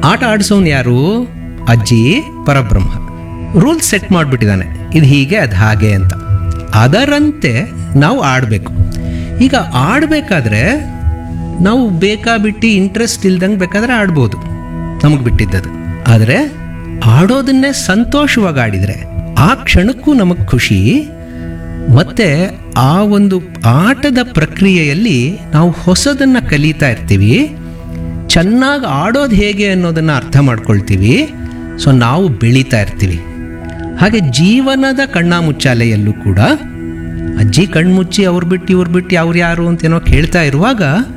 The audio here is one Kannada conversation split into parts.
ಆಟ ಆಡಿಸೋನು ಯಾರು ಅಜ್ಜಿ ಪರಬ್ರಹ್ಮ ರೂಲ್ಸ್ ಸೆಟ್ ಮಾಡಿಬಿಟ್ಟಿದ್ದಾನೆ ಇದು ಹೀಗೆ ಅದು ಹಾಗೆ ಅಂತ ಅದರಂತೆ ನಾವು ಆಡಬೇಕು ಈಗ ಆಡಬೇಕಾದ್ರೆ ನಾವು ಬೇಕಾಬಿಟ್ಟು ಇಂಟ್ರೆಸ್ಟ್ ಇಲ್ದಂಗೆ ಬೇಕಾದ್ರೆ ಆಡ್ಬೋದು ನಮಗೆ ಬಿಟ್ಟಿದ್ದದು ಆದರೆ ಆಡೋದನ್ನೇ ಸಂತೋಷವಾಗಿ ಆಡಿದರೆ ಆ ಕ್ಷಣಕ್ಕೂ ನಮಗೆ ಖುಷಿ ಮತ್ತೆ ಆ ಒಂದು ಆಟದ ಪ್ರಕ್ರಿಯೆಯಲ್ಲಿ ನಾವು ಹೊಸದನ್ನು ಕಲಿತಾ ಇರ್ತೀವಿ ಚೆನ್ನಾಗಿ ಆಡೋದು ಹೇಗೆ ಅನ್ನೋದನ್ನು ಅರ್ಥ ಮಾಡ್ಕೊಳ್ತೀವಿ ಸೊ ನಾವು ಬೆಳೀತಾ ಇರ್ತೀವಿ ಹಾಗೆ ಜೀವನದ ಕಣ್ಣಾಮುಚ್ಚಾಲೆಯಲ್ಲೂ ಕೂಡ ಅಜ್ಜಿ ಕಣ್ಮುಚ್ಚಿ ಅವ್ರು ಬಿಟ್ಟು ಇವ್ರು ಬಿಟ್ಟು ಅವ್ರು ಯಾರು ಅಂತೇನೋ ಕೇಳ್ತಾ ಇರುವಾಗ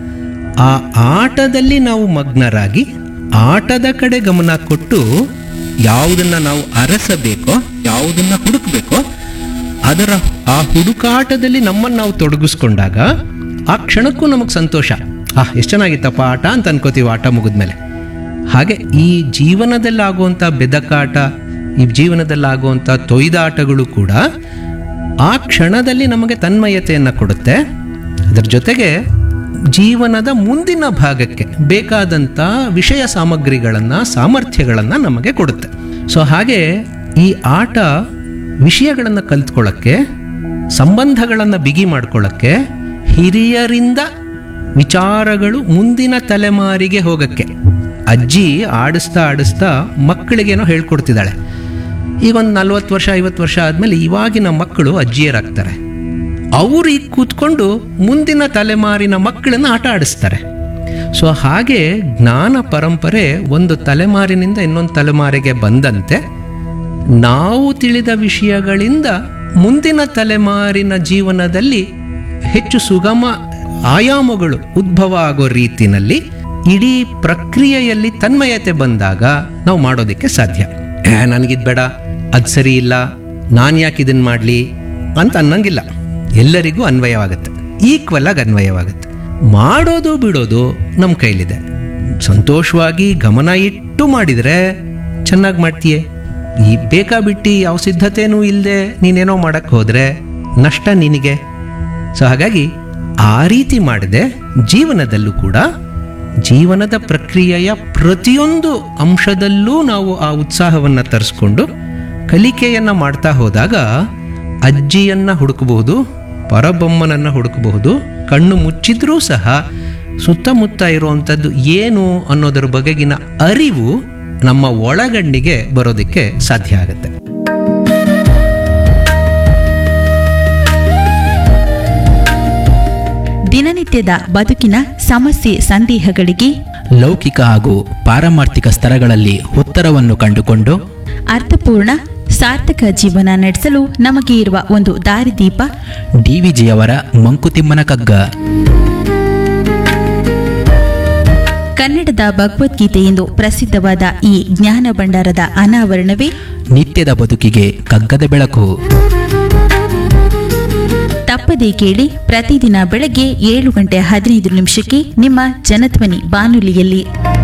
ಆ ಆಟದಲ್ಲಿ ನಾವು ಮಗ್ನರಾಗಿ ಆಟದ ಕಡೆ ಗಮನ ಕೊಟ್ಟು ಯಾವುದನ್ನು ನಾವು ಅರಸಬೇಕೋ ಯಾವುದನ್ನು ಹುಡುಕಬೇಕೋ ಅದರ ಆ ಹುಡುಕಾಟದಲ್ಲಿ ನಮ್ಮನ್ನು ನಾವು ತೊಡಗಿಸ್ಕೊಂಡಾಗ ಆ ಕ್ಷಣಕ್ಕೂ ನಮಗೆ ಸಂತೋಷ ಆ ಎಷ್ಟು ಚೆನ್ನಾಗಿತ್ತಪ್ಪ ಆಟ ಅಂತ ಅನ್ಕೋತೀವಿ ಆಟ ಮುಗಿದ್ಮೇಲೆ ಹಾಗೆ ಈ ಜೀವನದಲ್ಲಾಗುವಂಥ ಬೆದಕಾಟ ಈ ಜೀವನದಲ್ಲಾಗುವಂಥ ತೊಯ್ದಾಟಗಳು ಕೂಡ ಆ ಕ್ಷಣದಲ್ಲಿ ನಮಗೆ ತನ್ಮಯತೆಯನ್ನು ಕೊಡುತ್ತೆ ಅದರ ಜೊತೆಗೆ ಜೀವನದ ಮುಂದಿನ ಭಾಗಕ್ಕೆ ಬೇಕಾದಂಥ ವಿಷಯ ಸಾಮಗ್ರಿಗಳನ್ನು ಸಾಮರ್ಥ್ಯಗಳನ್ನು ನಮಗೆ ಕೊಡುತ್ತೆ ಸೊ ಹಾಗೆ ಈ ಆಟ ವಿಷಯಗಳನ್ನು ಕಲ್ತ್ಕೊಳ್ಳೋಕ್ಕೆ ಸಂಬಂಧಗಳನ್ನು ಬಿಗಿ ಮಾಡ್ಕೊಳ್ಳೋಕ್ಕೆ ಹಿರಿಯರಿಂದ ವಿಚಾರಗಳು ಮುಂದಿನ ತಲೆಮಾರಿಗೆ ಹೋಗಕ್ಕೆ ಅಜ್ಜಿ ಆಡಿಸ್ತಾ ಆಡಿಸ್ತಾ ಮಕ್ಕಳಿಗೇನೋ ಹೇಳ್ಕೊಡ್ತಿದ್ದಾಳೆ ಈಗ ಒಂದು ನಲ್ವತ್ತು ವರ್ಷ ಐವತ್ತು ವರ್ಷ ಆದಮೇಲೆ ಇವಾಗಿನ ಮಕ್ಕಳು ಅಜ್ಜಿಯರಾಗ್ತಾರೆ ಅವರು ಈಗ ಕೂತ್ಕೊಂಡು ಮುಂದಿನ ತಲೆಮಾರಿನ ಮಕ್ಕಳನ್ನು ಆಟ ಆಡಿಸ್ತಾರೆ ಸೊ ಹಾಗೆ ಜ್ಞಾನ ಪರಂಪರೆ ಒಂದು ತಲೆಮಾರಿನಿಂದ ಇನ್ನೊಂದು ತಲೆಮಾರಿಗೆ ಬಂದಂತೆ ನಾವು ತಿಳಿದ ವಿಷಯಗಳಿಂದ ಮುಂದಿನ ತಲೆಮಾರಿನ ಜೀವನದಲ್ಲಿ ಹೆಚ್ಚು ಸುಗಮ ಆಯಾಮಗಳು ಉದ್ಭವ ಆಗೋ ರೀತಿನಲ್ಲಿ ಇಡೀ ಪ್ರಕ್ರಿಯೆಯಲ್ಲಿ ತನ್ಮಯತೆ ಬಂದಾಗ ನಾವು ಮಾಡೋದಕ್ಕೆ ಸಾಧ್ಯ ಏ ನನಗಿದ್ ಬೇಡ ಅದು ಸರಿ ಇಲ್ಲ ನಾನು ಯಾಕೆ ಇದನ್ನು ಮಾಡಲಿ ಅಂತ ಅನ್ನಂಗಿಲ್ಲ ಎಲ್ಲರಿಗೂ ಅನ್ವಯವಾಗುತ್ತೆ ಈಕ್ವಲ್ ಆಗಿ ಅನ್ವಯವಾಗುತ್ತೆ ಮಾಡೋದು ಬಿಡೋದು ನಮ್ಮ ಕೈಲಿದೆ ಸಂತೋಷವಾಗಿ ಗಮನ ಇಟ್ಟು ಮಾಡಿದರೆ ಚೆನ್ನಾಗಿ ಮಾಡ್ತೀಯೇ ಈ ಬೇಕಾಬಿಟ್ಟು ಯಾವ ಸಿದ್ಧತೆನೂ ಇಲ್ಲದೆ ನೀನೇನೋ ಮಾಡಕ್ಕೆ ಹೋದರೆ ನಷ್ಟ ನಿನಗೆ ಸೊ ಹಾಗಾಗಿ ಆ ರೀತಿ ಮಾಡಿದೆ ಜೀವನದಲ್ಲೂ ಕೂಡ ಜೀವನದ ಪ್ರಕ್ರಿಯೆಯ ಪ್ರತಿಯೊಂದು ಅಂಶದಲ್ಲೂ ನಾವು ಆ ಉತ್ಸಾಹವನ್ನು ತರಿಸ್ಕೊಂಡು ಕಲಿಕೆಯನ್ನು ಮಾಡ್ತಾ ಹೋದಾಗ ಅಜ್ಜಿಯನ್ನು ಹುಡುಕಬಹುದು ಪರಬೊಮ್ಮನನ್ನು ಹುಡುಕಬಹುದು ಕಣ್ಣು ಮುಚ್ಚಿದ್ರೂ ಸಹ ಸುತ್ತಮುತ್ತ ಇರುವಂಥದ್ದು ಏನು ಅನ್ನೋದರ ಬಗೆಗಿನ ಅರಿವು ನಮ್ಮ ಒಳಗಣ್ಣಿಗೆ ಬರೋದಕ್ಕೆ ಸಾಧ್ಯ ಆಗುತ್ತೆ ದಿನನಿತ್ಯದ ಬದುಕಿನ ಸಮಸ್ಯೆ ಸಂದೇಹಗಳಿಗೆ ಲೌಕಿಕ ಹಾಗೂ ಪಾರಮಾರ್ಥಿಕ ಸ್ತರಗಳಲ್ಲಿ ಉತ್ತರವನ್ನು ಕಂಡುಕೊಂಡು ಅರ್ಥಪೂರ್ಣ ಸಾರ್ಥಕ ಜೀವನ ನಡೆಸಲು ನಮಗೆ ಇರುವ ಒಂದು ದಾರಿದೀಪ ಡಿವಿಜಿಯವರ ಮಂಕುತಿಮ್ಮನ ಕಗ್ಗ ಕನ್ನಡದ ಭಗವದ್ಗೀತೆ ಎಂದು ಪ್ರಸಿದ್ಧವಾದ ಈ ಜ್ಞಾನ ಭಂಡಾರದ ಅನಾವರಣವೇ ನಿತ್ಯದ ಬದುಕಿಗೆ ಕಗ್ಗದ ಬೆಳಕು ತಪ್ಪದೇ ಕೇಳಿ ಪ್ರತಿದಿನ ಬೆಳಗ್ಗೆ ಏಳು ಗಂಟೆ ಹದಿನೈದು ನಿಮಿಷಕ್ಕೆ ನಿಮ್ಮ ಜನಧ್ವನಿ ಬಾನುಲಿಯಲ್ಲಿ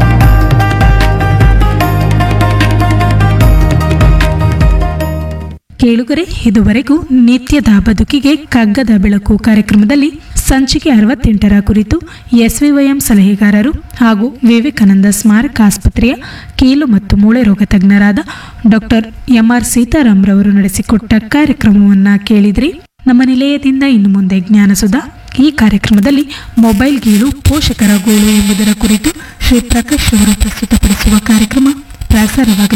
ಕೇಳುಗರೆ ಇದುವರೆಗೂ ನಿತ್ಯದ ಬದುಕಿಗೆ ಕಗ್ಗದ ಬೆಳಕು ಕಾರ್ಯಕ್ರಮದಲ್ಲಿ ಸಂಚಿಕೆ ಅರವತ್ತೆಂಟರ ಕುರಿತು ಎಸ್ವಿವೈಎಂ ಸಲಹೆಗಾರರು ಹಾಗೂ ವಿವೇಕಾನಂದ ಸ್ಮಾರಕ ಆಸ್ಪತ್ರೆಯ ಕೀಲು ಮತ್ತು ಮೂಳೆ ರೋಗ ತಜ್ಞರಾದ ಡಾಕ್ಟರ್ ಎಂಆರ್ ಸೀತಾರಾಮ್ ರವರು ನಡೆಸಿಕೊಟ್ಟ ಕಾರ್ಯಕ್ರಮವನ್ನು ಕೇಳಿದ್ರಿ ನಮ್ಮ ನಿಲಯದಿಂದ ಇನ್ನು ಮುಂದೆ ಜ್ಞಾನಸುಧ ಈ ಕಾರ್ಯಕ್ರಮದಲ್ಲಿ ಮೊಬೈಲ್ ಗೀಳು ಪೋಷಕರ ಗೋಳು ಎಂಬುದರ ಕುರಿತು ಶ್ರೀ ಪ್ರಕಾಶ್ ಅವರು ಪ್ರಸ್ತುತಪಡಿಸುವ ಕಾರ್ಯಕ್ರಮ ಪ್ರಸಾರವಾಗಲಿದೆ